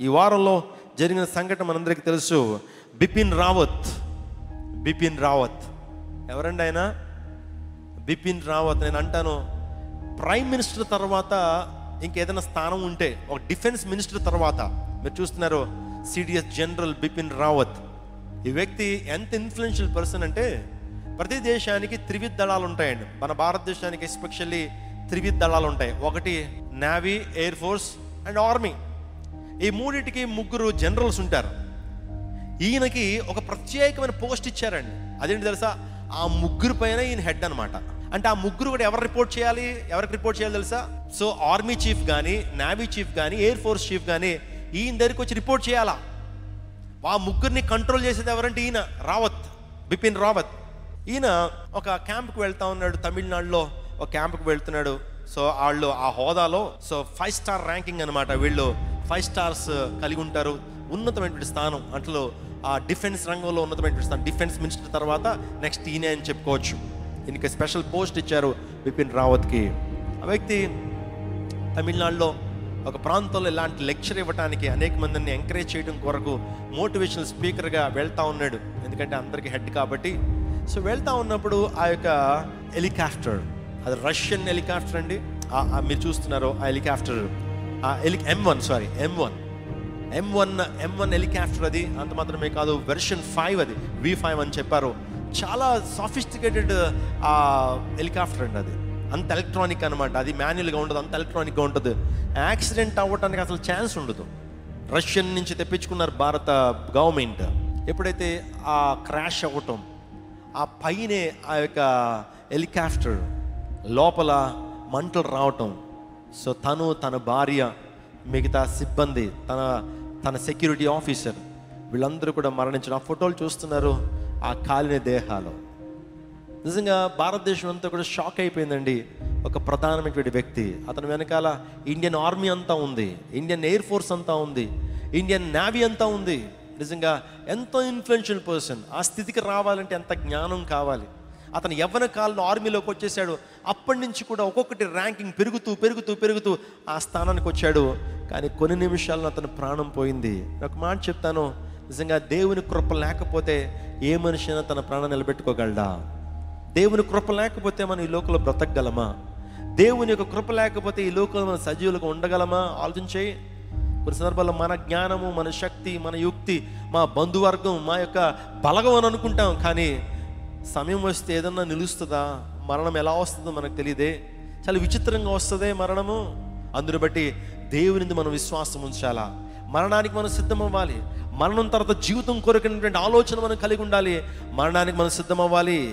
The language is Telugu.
ఈ వారంలో జరిగిన సంఘటన మనందరికీ తెలుసు బిపిన్ రావత్ బిపిన్ రావత్ ఎవరండి ఆయన బిపిన్ రావత్ నేను అంటాను ప్రైమ్ మినిస్టర్ తర్వాత ఇంకేదైనా స్థానం ఉంటే ఒక డిఫెన్స్ మినిస్టర్ తర్వాత మీరు చూస్తున్నారు సిడిఎస్ జనరల్ బిపిన్ రావత్ ఈ వ్యక్తి ఎంత ఇన్ఫ్లుయెన్షియల్ పర్సన్ అంటే ప్రతి దేశానికి త్రివిధ దళాలు ఉంటాయండి మన భారతదేశానికి ఎస్పెషల్లీ త్రివిధ దళాలు ఉంటాయి ఒకటి navy air force and army ఈ మూడింటికి ముగ్గురు జనరల్స్ ఉంటారు ఈయనకి ఒక ప్రత్యేకమైన పోస్ట్ ఇచ్చారండి అదేంటి తెలుసా ఆ ముగ్గురు పైన ఈయన హెడ్ అన్నమాట అంటే ఆ ముగ్గురు కూడా ఎవరు రిపోర్ట్ చేయాలి ఎవరికి రిపోర్ట్ చేయాలి తెలుసా సో ఆర్మీ చీఫ్ కానీ నేవీ చీఫ్ కానీ ఎయిర్ ఫోర్స్ చీఫ్ కానీ ఈయన దగ్గరికి వచ్చి రిపోర్ట్ చేయాలా ఆ ముగ్గురిని కంట్రోల్ చేసేది ఎవరంటే ఈయన రావత్ బిపిన్ రావత్ ఈయన ఒక క్యాంప్కి వెళ్తా ఉన్నాడు తమిళనాడులో ఒక క్యాంప్కి వెళ్తున్నాడు సో వాళ్ళు ఆ హోదాలో సో ఫైవ్ స్టార్ ర్యాంకింగ్ అనమాట వీళ్ళు ఫైవ్ స్టార్స్ కలిగి ఉంటారు ఉన్నతమైనటువంటి స్థానం అంట్లో ఆ డిఫెన్స్ రంగంలో ఉన్నతమైనటువంటి స్థానం డిఫెన్స్ మినిస్టర్ తర్వాత నెక్స్ట్ ఈయనే అని చెప్పుకోవచ్చు ఈయనకి స్పెషల్ పోస్ట్ ఇచ్చారు బిపిన్ రావత్కి ఆ వ్యక్తి తమిళనాడులో ఒక ప్రాంతంలో ఇలాంటి లెక్చర్ ఇవ్వడానికి అనేక మందిని ఎంకరేజ్ చేయడం కొరకు మోటివేషనల్ స్పీకర్గా వెళ్తా ఉన్నాడు ఎందుకంటే అందరికి హెడ్ కాబట్టి సో వెళ్తా ఉన్నప్పుడు ఆ యొక్క హెలికాప్టర్ అది రష్యన్ హెలికాప్టర్ అండి ఆ- ఆ మీరు చూస్తున్నారు ఆ హెలికాప్టర్ ఆ heli M one sorry M one M one M one helicopter అది అంత మాత్రమే కాదు వెర్షన్ ఫైవ్ అది వి ఫైవ్ అని చెప్పారు చాలా సాఫిస్టికేటెడ్ ఆ హెలికాప్టర్ అండి అది అంత ఎలక్ట్రానిక్ అనమాట అది మాన్యువల్గా ఉండదు అంత ఎలక్ట్రానిక్గా ఉంటుంది యాక్సిడెంట్ అవ్వటానికి అసలు ఛాన్స్ ఉండదు రష్యన్ నుంచి తెప్పించుకున్నారు భారత గవర్నమెంట్ ఎప్పుడైతే ఆ క్రాష్ అవ్వటం ఆ పైనే ఆ యొక్క హెలికాప్టర్ లోపల మంటలు రావటం సో తను తన భార్య మిగతా సిబ్బంది తన తన సెక్యూరిటీ ఆఫీసర్ వీళ్ళందరూ కూడా మరణించడం ఆ ఫోటోలు చూస్తున్నారు ఆ కాలిన దేహాలు నిజంగా భారతదేశం అంతా కూడా షాక్ అయిపోయిందండి ఒక ప్రధానమైనటువంటి వ్యక్తి అతని వెనకాల ఇండియన్ ఆర్మీ అంతా ఉంది ఇండియన్ ఎయిర్ ఫోర్స్ అంతా ఉంది ఇండియన్ నేవీ అంతా ఉంది నిజంగా ఎంతో ఇన్ఫ్లుయెన్షియల్ పర్సన్ ఆ స్థితికి రావాలంటే ఎంత జ్ఞానం కావాలి అతను యవ్వన కాలంలో ఆర్మీలోకి వచ్చేసాడు అప్పటి నుంచి కూడా ఒక్కొక్కటి ర్యాంకింగ్ పెరుగుతూ పెరుగుతూ పెరుగుతూ ఆ స్థానానికి వచ్చాడు కానీ కొన్ని నిమిషాల్లో అతను ప్రాణం పోయింది నేను ఒక మాట చెప్తాను నిజంగా దేవుని కృప లేకపోతే ఏ మనిషి అయినా తన ప్రాణం నిలబెట్టుకోగలడా దేవుని కృప లేకపోతే మనం ఈ లోకంలో బ్రతకగలమా దేవుని యొక్క కృప లేకపోతే ఈ లోకంలో మనం సజీవులుగా ఉండగలమా ఆలోచించేయి కొన్ని సందర్భాల్లో మన జ్ఞానము మన శక్తి మన యుక్తి మా బంధువర్గం మా యొక్క బలగం అని అనుకుంటాం కానీ సమయం వస్తే ఏదన్నా నిలుస్తుందా మరణం ఎలా వస్తుందో మనకు తెలియదే చాలా విచిత్రంగా వస్తుందే మరణము అందుని బట్టి దేవునిది మనం విశ్వాసం ఉంచాలా మరణానికి మనం సిద్ధం అవ్వాలి మరణం తర్వాత జీవితం కొరకినటువంటి ఆలోచన మనం కలిగి ఉండాలి మరణానికి మనం సిద్ధం అవ్వాలి